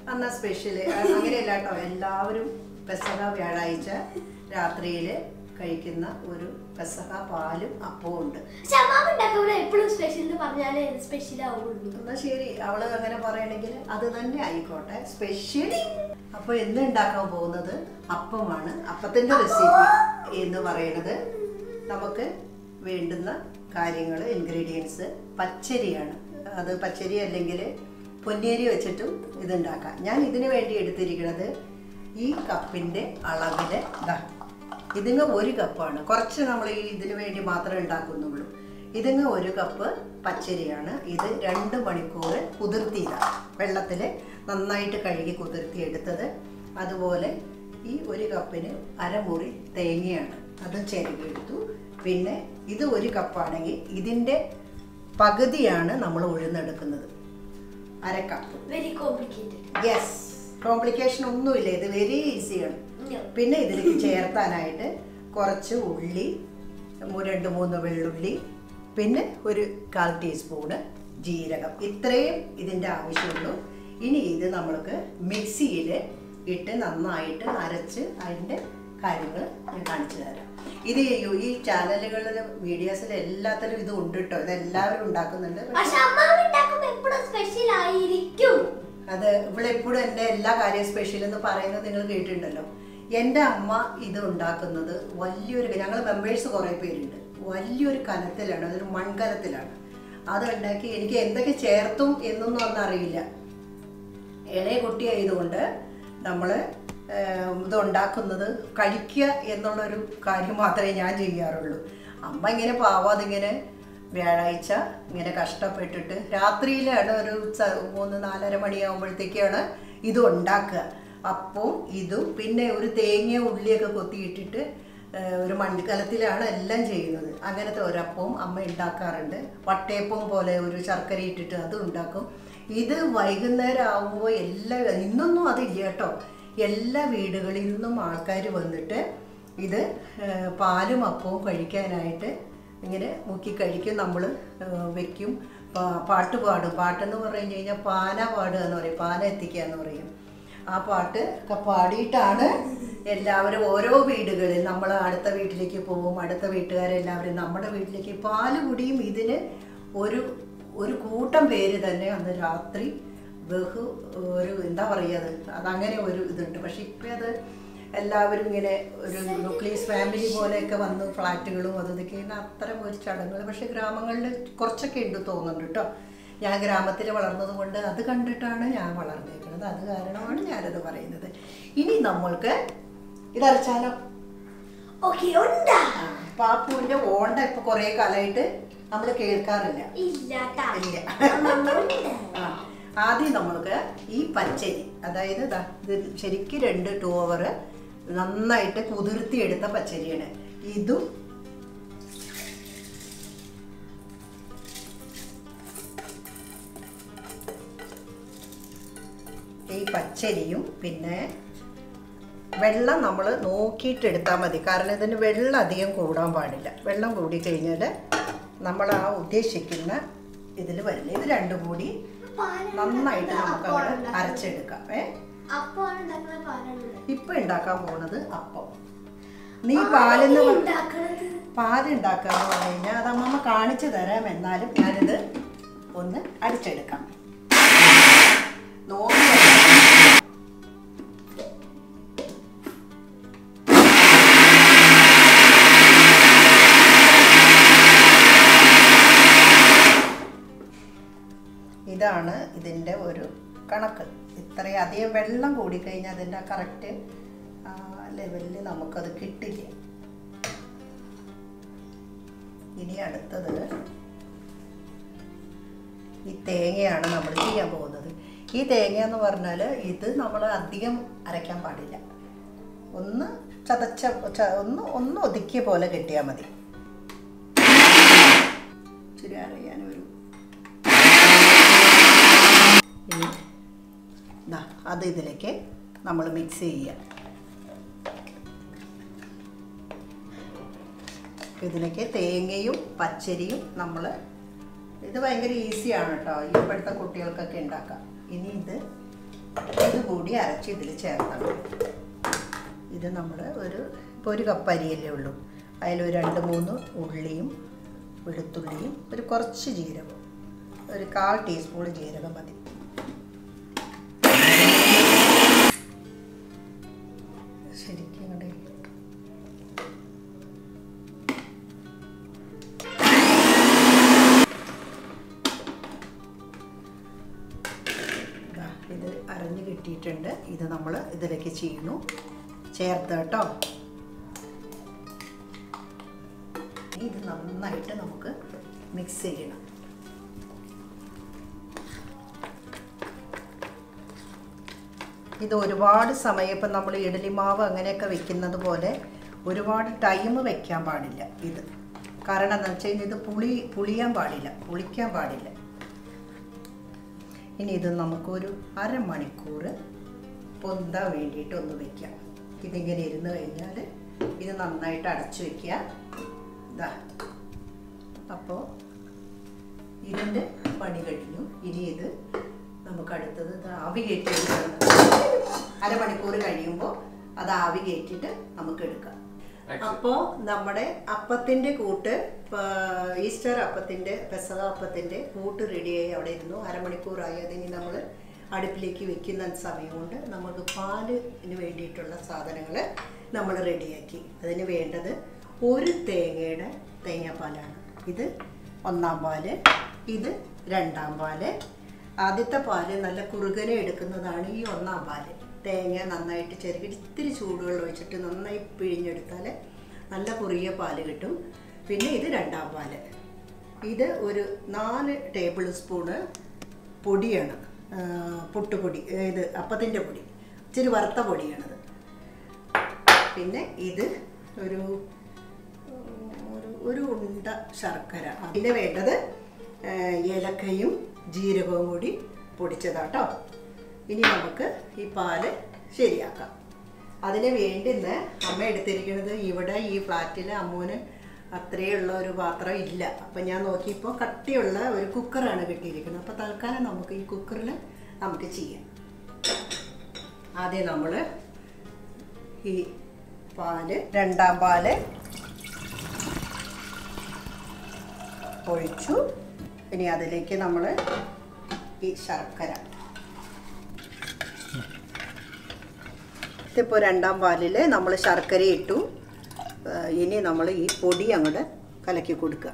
അന്നാ special അങ്ങനെയല്ല കേട്ടോ എല്ലാവരും പെസഹ വ്യാഴാഴ്ച രാത്രിയിൽ കഴിക്കുന്ന ഒരു പെസഹ പാലും അപ്പവും ഉണ്ട് പക്ഷെ അമ്മാമ ഉണ്ടാക്കുമ്പോൾ എപ്പോഴും സ്പെഷ്യൽ എന്ന് പറഞ്ഞാലേ സ്പെഷ്യൽ ആവുള്ളൂ എന്നാ ശരി അവള് അങ്ങനെ പറയണെങ്കിൽ അത് തന്നെ ആയിക്കോട്ടെ സ്പെഷ്യൽ അപ്പൊ എന്ന് ഉണ്ടാക്കാൻ പോകുന്നത് അപ്പമാണ് അപ്പത്തിന്റെ റെസിപ്പി എന്ന് പറയുന്നത് നമുക്ക് വേണ്ടുന്ന കാര്യങ്ങൾ ഇൻഗ്രീഡിയൻസ് പച്ചരിയാണ് അത് പച്ചരി അല്ലെങ്കിൽ പൊന്നേരി വെച്ചിട്ടും ഇതുണ്ടാക്കാം ഞാൻ ഇതിനു വേണ്ടി എടുത്തിരിക്കുന്നത് ഈ കപ്പിന്റെ അളവില് ദാ ഇതിങ്ങ ഒരു കപ്പാണ് കുറച്ച് നമ്മൾ ഈ ഇതിനു വേണ്ടി മാത്രമേ ഉണ്ടാക്കുന്നുള്ളൂ ഇതിങ്ങ ഒരു കപ്പ് പച്ചരിയാണ് ഇത് രണ്ട് മണിക്കൂർ കുതിർത്തിയതാണ് വെള്ളത്തിൽ നന്നായിട്ട് കഴുകി കുതിർത്തി എടുത്തത് അതുപോലെ ഈ ഒരു കപ്പിന് അരമുറി തേങ്ങയാണ് അതും ചിരകി എടുത്തു പിന്നെ ഇത് ഒരു കപ്പാണെങ്കിൽ ഇതിൻ്റെ പകുതിയാണ് നമ്മൾ ഉഴുന്നെടുക്കുന്നത് അര cup very complicated yes complication ഒന്നുമില്ല ഇത് വെരി ഈസിയാണ് പിന്നെ ഇതിലേക്ക് ചേർത്താനായിട്ട് കുറച്ച് ഉള്ളി മു- രണ്ട് മൂന്ന് വെള്ളുള്ളി പിന്നെ ഒരു കാൽ ടീസ്പൂണ് ജീരകം ഇത്രയും ഇതിൻ്റെ ആവശ്യമുള്ളൂ ഇനി ഇത് നമ്മൾക്ക് മിക്സിയിൽ ഇട്ട് നന്നായിട്ട് അരച്ച് അതിൻ്റെ കാര്യങ്ങൾ ഞാൻ കാണിച്ചു തരാം ഇത് ഈ- ഈ ചാനലുകളിൽ വീഡിയോസിൽ എല്ലാത്തിലും ഇത് ഉണ്ട് കേട്ടോ ഇത് എല്ലാവരും ഉണ്ടാക്കുന്നുണ്ട് പക്ഷേ പക്ഷെ അമ്മാമ ഉണ്ടാക്കുമ്പോൾ എപ്പോഴും സ്പെഷ്യൽ ആയിരിക്കും അത് ഇവളെപ്പോഴും എൻ്റെ എല്ലാ കാര്യവും സ്പെഷ്യൽ എന്ന് പറയുന്നത് നിങ്ങൾ കേട്ടിട്ടുണ്ടല്ലോ എൻ്റെ അമ്മ ഇത് ഉണ്ടാക്കുന്നത് വലിയൊരു ഞങ്ങൾ മെമ്പേഴ്സ് കുറേ പേരുണ്ട് വലിയൊരു കലത്തിലാണ് അതൊരു മൺകലത്തിലാണ് അത് ഉണ്ടാക്കി എനിക്ക് എന്തൊക്കെ ചേർത്തും എന്നൊന്നും അന്ന് അറിയില്ല ഇളയ കുട്ടിയായതുകൊണ്ട് നമ്മൾ ഇത് ഉണ്ടാക്കുന്നത് കഴിക്കുക എന്നുള്ളൊരു കാര്യം മാത്രമേ ഞാൻ ചെയ്യാറുള്ളൂ അമ്മ ഇങ്ങനെ പാവാതിങ്ങനെ വ്യാഴാഴ്ച ഇങ്ങനെ കഷ്ടപ്പെട്ടിട്ട് രാത്രിയിലാണ് ഒരു സ- മൂന്ന് നാലര മണിയാകുമ്പോഴത്തേക്കാണ് ഇത് ഉണ്ടാക്കുക അപ്പവും ഇതും പിന്നെ ഒരു തേങ്ങ ഉള്ളിയൊക്കെ കൊത്തിയിട്ടിട്ട് ഏഹ്, ഒരു മൺകലത്തിലാണ് എല്ലാം ചെയ്യുന്നത് അങ്ങനത്തെ ഒരപ്പവും അമ്മ ഉണ്ടാക്കാറുണ്ട് വട്ടയപ്പം പോലെ ഒരു ശർക്കര ഇട്ടിട്ട് അതും ഉണ്ടാക്കും ഇത് വൈകുന്നേരം ആകുമ്പോൾ എല്ലാ ഇന്നൊന്നും അതില്ല കേട്ടോ എല്ലാ വീടുകളിൽ നിന്നും ആൾക്കാർ വന്നിട്ട് ഇത് ഏഹ്, പാലും അപ്പവും കഴിക്കാനായിട്ട് ഇങ്ങനെ മുക്കി കഴിക്കും നമ്മൾ വെക്കും പാ- പാട്ട് പാടും പാട്ടെന്ന് പറഞ്ഞു കഴിഞ്ഞാൽ പാന പാടുക എന്ന് പറയും പാന എത്തിക്കുക എന്ന് പറയും ആ പാട്ട് ഒക്കെ പാടിയിട്ടാണ് എല്ലാവരും ഓരോ വീടുകളിൽ നമ്മൾ അടുത്ത വീട്ടിലേക്ക് പോകും അടുത്ത വീട്ടുകാരെല്ലാവരും നമ്മുടെ വീട്ടിലേക്ക് പാല് കുടിയും ഇതിന് ഒരു ഒരു കൂട്ടം പേര് തന്നെ അന്ന് രാത്രി ബഹു ഒരു എന്താ പറയുക അത് അതങ്ങനെ ഒരു ഇതുണ്ട് പക്ഷെ ഇപ്പം അത് എല്ലാവരും ഇങ്ങനെ ഒരു ന്യൂക്ലിയസ് ഫാമിലി പോലെയൊക്കെ വന്ന് ഫ്ലാറ്റുകളും അതും ഇതൊക്കെ ഇങ്ങനെ അത്തരം ഒരു ചടങ്ങുകൾ പക്ഷെ ഗ്രാമങ്ങളിൽ കുറച്ചൊക്കെ ഉണ്ട് തോന്നുന്നുണ്ട് കേട്ടോ ഞാൻ ഗ്രാമത്തിൽ വളർന്നത് കൊണ്ട് അത് കണ്ടിട്ടാണ് ഞാൻ വളർന്നേക്കുന്നത് അത് കാരണമാണ് ഞാനത് പറയുന്നത് ഇനി നമ്മൾക്ക് ഇതരച്ചാലോ ഓക്കെ ഉണ്ടാ ആ, പാപ്പുവിൻ്റെ ഓണ്ട ഇപ്പൊ കുറേ കാലമായിട്ട് നമ്മൾ കേൾക്കാറില്ല ഇല്ല ട്ടാ. ഇല്ല. അമ്മമ്മ ഉണ്ട്. ആ, ആദ്യം നമ്മൾക്ക് ഈ പച്ചരി അതായത് ദാ ഇത് ശരിക്കും രണ്ട് ടു ഓവർ നന്നായിട്ട് കുതിർത്തിയെടുത്ത പച്ചരിയാണ് ഇതും ഈ പച്ചരിയും പിന്നെ വെള്ളം നമ്മൾ നോക്കിയിട്ട് എടുത്താൽ മതി കാരണം ഇതിന് വെള്ളം അധികം കൂടാൻ പാടില്ല വെള്ളം കൂടിക്കഴിഞ്ഞാൽ നമ്മൾ ആ ഉദ്ദേശിക്കുന്ന ഇതിൽ വരില്ല ഇത് രണ്ടും കൂടി പാലാണ് നന്നായിട്ട് നമുക്ക് അപ്പമാണ് അവിടെ ഉണ്ടാക്കുന്നത്. അരച്ചെടുക്കാം ഏ അപ്പമാണ് ഉണ്ടാക്കുന്ന പാലാണ് ഇപ്പൊ ഉണ്ടാക്കാൻ പോകുന്നത് അപ്പം നീ പാലെന്ന് പറ- ഉണ്ടാക്കണത് പാലുണ്ടാക്കുക എന്ന് പറഞ്ഞു കഴിഞ്ഞാൽ അത് അമ്മമ്മ കാണിച്ചു തരാം എന്നാലും ഞാനിത് ഒന്ന് അടിച്ചെടുക്കാം നോക്കി ഇതാണ് ഇതിൻ്റെ ഒരു കണക്ക് ഇത്രയും അധികം വെള്ളം കൂടിക്കഴിഞ്ഞാൽ അതിൻ്റെ കറക്റ്റ് ലെവലിൽ നമുക്കത് കിട്ടില്ല ഇനി അടുത്തത് ഈ തേങ്ങയാണ് നമ്മൾ ചെയ്യാൻ പോകുന്നത് ഈ തേങ്ങ എന്ന് പറഞ്ഞാൽ ഇത് നമ്മൾ അധികം അരയ്ക്കാൻ പാടില്ല ഒന്ന് ചതച്ച ച- ഒന്ന് ഒന്ന് ഒതുക്കിയ പോലെ കിട്ടിയാൽ മതി ഇച്ചിരി അറിയാൻ ഒരു ഇനി ദാ അത് ഇതിലേക്ക് നമ്മൾ മിക്സ് ചെയ്യുക ഇതിലേക്ക് തേങ്ങയും പച്ചരിയും നമ്മൾ ഇത് ഭയങ്കര ഈസിയാണ് കേട്ടോ ഇപ്പോഴത്തെ കുട്ടികൾക്കൊക്കെ ഉണ്ടാക്കാം ഇനി ഇത് ഇതുകൂടി അരച്ച് ഇതിൽ ചേർക്കണം ഇത് നമ്മൾ ഒരു ഇപ്പോൾ ഒരു കപ്പ് അരിയല്ലേ ഉള്ളൂ അതിലൊരു രണ്ട് മൂന്ന് ഉള്ളിയും വെളുത്തുള്ളിയും ഒരു കുറച്ച് ജീരകം ഒരു കാൽ ടീസ്പൂൺ ജീരകം മതി ശരിക്കും ഇങ്ങോട്ട് ദാ ഇത് അരഞ്ഞ് കിട്ടിയിട്ടുണ്ട് ഇത് നമ്മൾ ഇതിലേക്ക് ചെയ്യണു ചേർത്ത് കേട്ടോ ഇത് നന്നായിട്ട് നമുക്ക് മിക്സ് ചെയ്യണം ഇത് ഒരുപാട് സമയം ഇപ്പം നമ്മൾ ഇഡലി മാവ് അങ്ങനെയൊക്കെ വെക്കുന്നത് പോലെ ഒരുപാട് ടൈം വെക്കാൻ പാടില്ല ഇത് കാരണം എന്താ വെച്ച് കഴിഞ്ഞാൽ ഇത് പുളി പുളിയാൻ പാടില്ല പുളിക്കാൻ പാടില്ല ഇനി ഇത് നമുക്കൊരു അരമണിക്കൂർ പൊന്താൻ വേണ്ടിയിട്ട് ഒന്ന് വെക്കാം ഇതിങ്ങനെ ഇരുന്ന് കഴിഞ്ഞാൽ ഇത് നന്നായിട്ട് അടച്ചു വെക്കുക ഇതാ അപ്പോൾ ഇതിൻ്റെ പണി കഴിഞ്ഞു ഇനി ഇത് നമുക്ക് അടുത്തത് ഇത് ആവി കയറ്റി അരമണിക്കൂർ കഴിയുമ്പോൾ അത് ആവി കയറ്റിയിട്ട് നമുക്ക് എടുക്കാം അപ്പോൾ നമ്മുടെ അപ്പത്തിൻ്റെ കൂട്ട് ആ, ഈസ്റ്റർ അപ്പത്തിൻ്റെ പെസക അപ്പത്തിൻ്റെ കൂട്ട് റെഡിയായി അവിടെ ഇരുന്നു അരമണിക്കൂറായി അതിനി നമ്മൾ അടുപ്പിലേക്ക് വെക്കുന്ന സമയം കൊണ്ട് നമുക്ക് പാലിന് വേണ്ടിയിട്ടുള്ള സാധനങ്ങൾ നമ്മൾ റെഡിയാക്കി അതിന് വേണ്ടത് ഒരു തേങ്ങയുടെ തേങ്ങാപ്പാലാണ് ഇത് ഒന്നാം പാല് ഇത് രണ്ടാം പാല് ആദ്യത്തെ പാല് നല്ല കുറുകനെ എടുക്കുന്നതാണ് ഈ ഒന്നാം പാല് തേങ്ങ നന്നായിട്ട് ചെറുക്കി ഇത്തിരി ചൂടുവെള്ളം ഒഴിച്ചിട്ട് നന്നായി പിഴിഞ്ഞെടുത്താൽ നല്ല കുറിയ പാല് കിട്ടും പിന്നെ ഇത് രണ്ടാം പാല് ഇത് ഒരു നാല് ടേബിൾ സ്പൂണ് പൊടിയാണ് ആ, പുട്ടുപൊടി ഏ, ഇത് അപ്പത്തിൻ്റെ പൊടി ഇച്ചിരി വറുത്ത പൊടിയാണത് പിന്നെ ഇത് ഒരു ഒരു ഒരു ഉണ്ട ശർക്കര അതിന് വേണ്ടത് ആ, ഏലക്കയും ജീരകവും കൂടി പൊടിച്ചതാട്ടോ ഇനി നമുക്ക് ഈ പാല് ശരിയാക്കാം അതിന് വേണ്ടുന്ന അമ്മ എടുത്തിരിക്കുന്നത് ഇവിടെ ഈ ഫ്ലാറ്റിൽ അമ്മൂന് അത്രയുള്ള ഒരു പാത്രം ഇല്ല അപ്പം ഞാൻ നോക്കിയപ്പോൾ കട്ടിയുള്ള ഒരു കുക്കറാണ് കിട്ടിയിരിക്കുന്നത് അപ്പോൾ തൽക്കാലം നമുക്ക് ഈ കുക്കറിൽ നമുക്ക് ചെയ്യാം ആദ്യം നമ്മൾ ഈ പാല് രണ്ടാം പാല് ഒഴിച്ചു ഇനി അതിലേക്ക് നമ്മൾ ഈ ശർക്കര ഇതിപ്പോൾ രണ്ടാം പാലിൽ നമ്മൾ ശർക്കര ഇട്ടു ആ, ഇനി നമ്മൾ ഈ പൊടി അങ്ങോട്ട് കലക്കി കൊടുക്കുക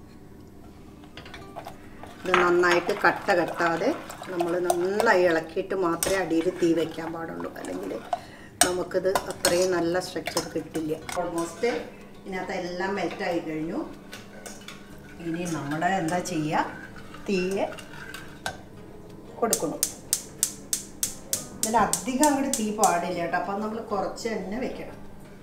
ഇത് നന്നായിട്ട് കട്ട കെട്ടാതെ നമ്മൾ നന്നായി ഇളക്കിയിട്ട് മാത്രമേ അടിയിൽ തീ വയ്ക്കാൻ പാടുള്ളൂ അല്ലെങ്കിൽ നമുക്കിത് അത്രയും നല്ല സ്ട്രക്ചർ കിട്ടില്ല ഓൾമോസ്റ്റ് ഇതിനകത്ത് എല്ലാം മെൽറ്റായി കഴിഞ്ഞു ഇനി നമ്മൾ എന്താ ചെയ്യുക തീയെ കൊടുക്കണം ഇതിൽ അധികം അങ്ങോട്ട് തീ പാടില്ല കേട്ടോ അപ്പം നമ്മൾ കുറച്ച് തന്നെ വെക്കണം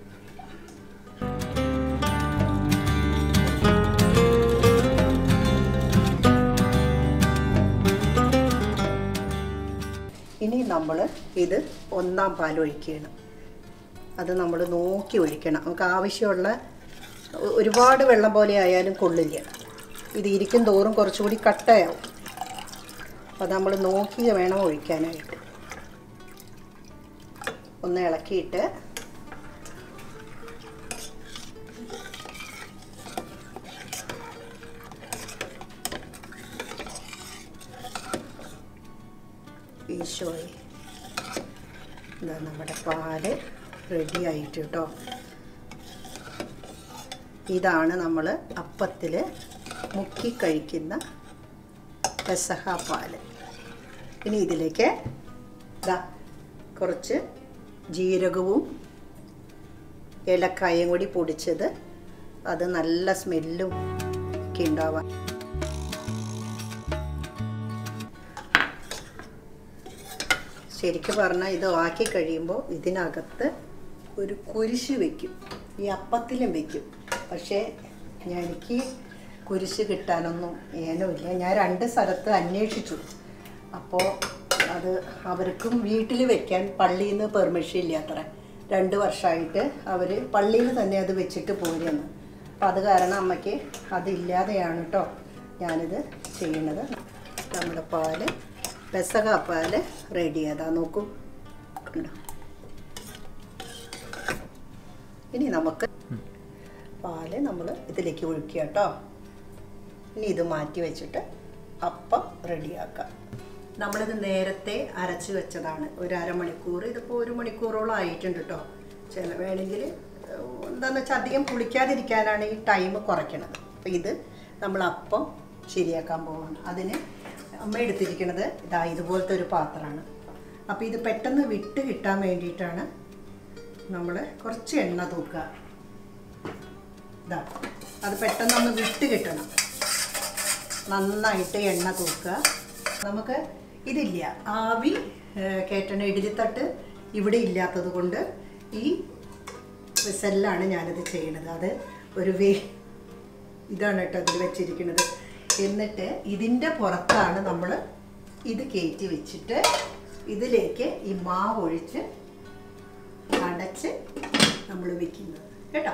ഇനി നമ്മൾ ഇത് ഒന്നാം പാൽ ഒഴിക്കുകയാണ് അത് നമ്മൾ നോക്കി ഒഴിക്കണം നമുക്ക് ആവശ്യമുള്ള ഒ- ഒരുപാട് വെള്ളം പോലെ ആയാലും കൊള്ളില്ല ഇത് ഇരിക്കും തോറും കുറച്ചുകൂടി കട്ടയാവും അപ്പോൾ നമ്മൾ നോക്കി വേണം ഒഴിക്കാനായിട്ട് ഒന്ന് ഇളക്കിയിട്ട് ഈശോയെ ഇതാ നമ്മുടെ പാല് റെഡി ആയിട്ട് കേട്ടോ ഇതാണ് നമ്മൾ അപ്പത്തിൽ മുക്കി കഴിക്കുന്ന പെസഹ പാല് ഇനി ഇതിലേക്ക് ഇതാ കുറച്ച് ജീരകവും ഏലക്കായും കൂടി പൊടിച്ചത് അത് നല്ല സ്മെല്ലും ഒക്കെ ഉണ്ടാവാൻ ശരിക്കും പറഞ്ഞാൽ ഇത് ആക്കി കഴിയുമ്പോൾ ഇതിനകത്ത് ഒരു കുരിശ് വെക്കും ഈ അപ്പത്തിലും വെക്കും പക്ഷേ ഞാൻ എനിക്ക് കുരിശ് കിട്ടാനൊന്നും ഏനമില്ല ഞാൻ രണ്ട് സ്ഥലത്ത് അന്വേഷിച്ചു അപ്പോൾ അത് അവർക്കും വീട്ടിൽ വെക്കാൻ പള്ളിയിൽ നിന്ന് പെർമിഷൻ ഇല്ല അത്ര രണ്ട് വർഷമായിട്ട് അവർ പള്ളിയിൽ തന്നെ അത് വെച്ചിട്ട് പോരുന്നു അപ്പം അത് കാരണം അമ്മയ്ക്ക് അതില്ലാതെയാണ് കേട്ടോ ഞാനിത് ചെയ്യുന്നത് നമ്മുടെ പാല് പെസകാപ്പാൽ റെഡി അതാ നോക്കൂ കണ്ടോ ഇനി നമുക്ക് പാല് നമ്മൾ ഇതിലേക്ക് ഒഴിക്കുക കേട്ടോ ഇനി ഇത് മാറ്റി വെച്ചിട്ട് അപ്പം റെഡിയാക്കാം നമ്മളിത് നേരത്തെ അരച്ച് വെച്ചതാണ് ഒരു അരമണിക്കൂർ ഇതിപ്പോൾ ഒരു മണിക്കൂറോളം ആയിട്ടുണ്ട് കേട്ടോ ചില വേണമെങ്കിൽ എന്താണെന്ന് വെച്ചാൽ അധികം പുളിക്കാതിരിക്കാനാണ് ഈ ടൈം കുറയ്ക്കണത് അപ്പോൾ ഇത് നമ്മൾ അപ്പം ശരിയാക്കാൻ പോവാണ് അതിന് അമ്മ എടുത്തിരിക്കുന്നത് ഇതാ ഇതുപോലത്തെ ഒരു പാത്രമാണ് അപ്പോൾ ഇത് പെട്ടെന്ന് വിട്ട് കിട്ടാൻ വേണ്ടിയിട്ടാണ് നമ്മൾ കുറച്ച് എണ്ണ തൂക്കുക ഇതാ അത് പെട്ടെന്ന് ഒന്ന് വിട്ട് കിട്ടണം നന്നായിട്ട് എണ്ണ തൂക്കുക നമുക്ക് ഇതില്ല ആവി ഏഹ്, കയറ്റണ ഇഡലിത്തട്ട് ഇവിടെ ഇല്ലാത്തത് കൊണ്ട് ഈ വിസലിലാണ് ഞാനിത് ചെയ്യണത് അത് ഒരു വേ ഇതാണ് കേട്ടോ അതിൽ വെച്ചിരിക്കുന്നത് എന്നിട്ട് ഇതിൻ്റെ പുറത്താണ് നമ്മൾ ഇത് കയറ്റി വെച്ചിട്ട് ഇതിലേക്ക് ഈ മാവ് ഒഴിച്ച് അടച്ച് നമ്മൾ വെക്കുന്നത് കേട്ടോ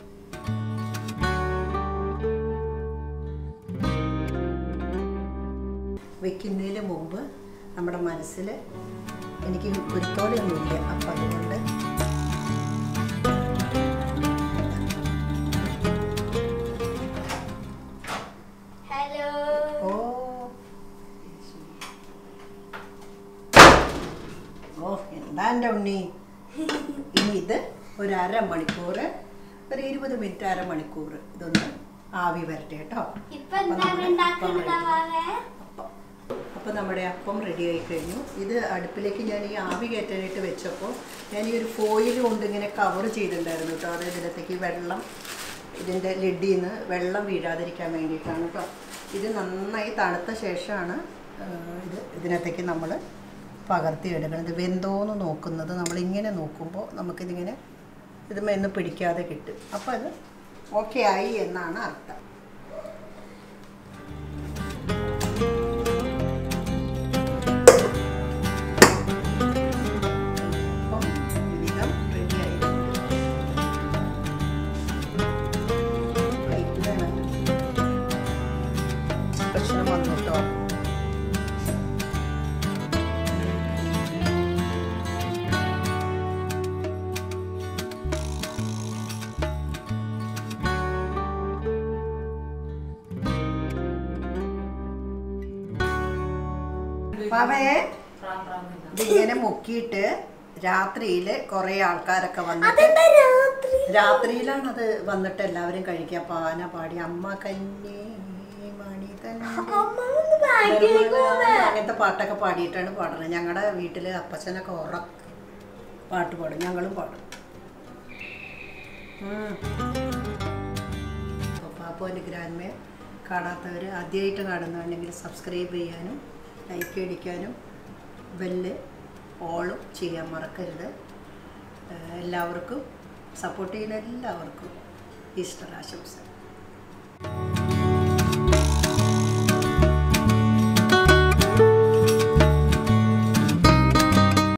വെക്കുന്നതിന് മുമ്പ് നമ്മുടെ മനസ്സിൽ എനിക്ക് കുരുത്തോലൊന്നുമില്ല അപ്പം അതുകൊണ്ട് ഹലോ ഓ ഓ എന്താ എൻ്റെ ഉണ്ണി ഇനി ഇത് ഒരു അരമണിക്കൂർ ഒരു ഇരുപത് മിനിറ്റ് അരമണിക്കൂർ ഇതൊന്ന് ആവി വരട്ടെ കേട്ടോ ഇപ്പൊ അപ്പൊ എന്താണ് നമ്മുടെ അപ്പം ഉണ്ടാക്കുന്നത് ready. വാവേ? അപ്പം അപ്പോൾ നമ്മുടെ അപ്പം റെഡി ആയി കഴിഞ്ഞു ഇത് അടുപ്പിലേക്ക് ഞാൻ ഈ ആവി കയറ്റാനായിട്ട് വെച്ചപ്പോൾ ഞാൻ ഈ ഒരു ഫോയിൽ കൊണ്ട് ഇങ്ങനെ കവർ ചെയ്തിട്ടുണ്ടായിരുന്നു കേട്ടോ അത് ഇതിനകത്തേക്ക് വെള്ളം ഇതിൻ്റെ ലിഡിൽ നിന്ന് വെള്ളം വീഴാതിരിക്കാൻ വേണ്ടിയിട്ടാണ് കേട്ടോ ഇത് നന്നായി തണുത്ത ശേഷമാണ് ആ, ഇത് ഇതിനകത്തേക്ക് നമ്മൾ പകർത്തി എടുക്കുന്നത് വെന്തോന്ന് നോക്കുന്നത് നമ്മളിങ്ങനെ നോക്കുമ്പോൾ നമുക്കിതിങ്ങനെ ഇത് മെന്ന് പിടിക്കാതെ കിട്ടും അപ്പോൾ അത് ഓക്കെ ആയി എന്നാണ് അർത്ഥം അപ്പം വിധം റെഡി ആയിട്ടുണ്ട് പ്ലേറ്റ് വേണം ഭക്ഷണം വന്നു കേട്ടോ പാവേ ഇതിങ്ങനെ മുക്കിയിട്ട് രാത്രിയിൽ കുറേ ആൾക്കാരൊക്കെ വന്നിട്ട് അതെന്താ രാത്രി രാത്രിയിലാണ് അത് വന്നിട്ട് എല്ലാവരും കഴിക്കുക പാന പാടി അമ്മ കന്യേ മണി തന്നെ അമ്മ ഒന്ന് ബാഗിലേക്ക് പോവേ. അങ്ങനത്തെ പാട്ടൊക്കെ പാടിയിട്ടാണ് പാടുന്നത് ഞങ്ങളുടെ വീട്ടിൽ അപ്പച്ചനൊക്കെ ഉറ പാട്ട് പാടും ഞങ്ങളും പാടും പാപ്പോൻ്റെ ഗ്രാൻമയെ കാണാത്തവർ ആദ്യമായിട്ട് കാണുന്നതാണെങ്കിൽ സബ്സ്ക്രൈബ് ചെയ്യാനും ലൈക്ക് അടിക്കാനും ബെല്ല് ഓളും ചെയ്യാൻ മറക്കരുത് ഏഹ് എല്ലാവർക്കും സപ്പോർട്ട് ചെയ്യുന്ന എല്ലാവർക്കും ഈസ്റ്റർ ആശംസ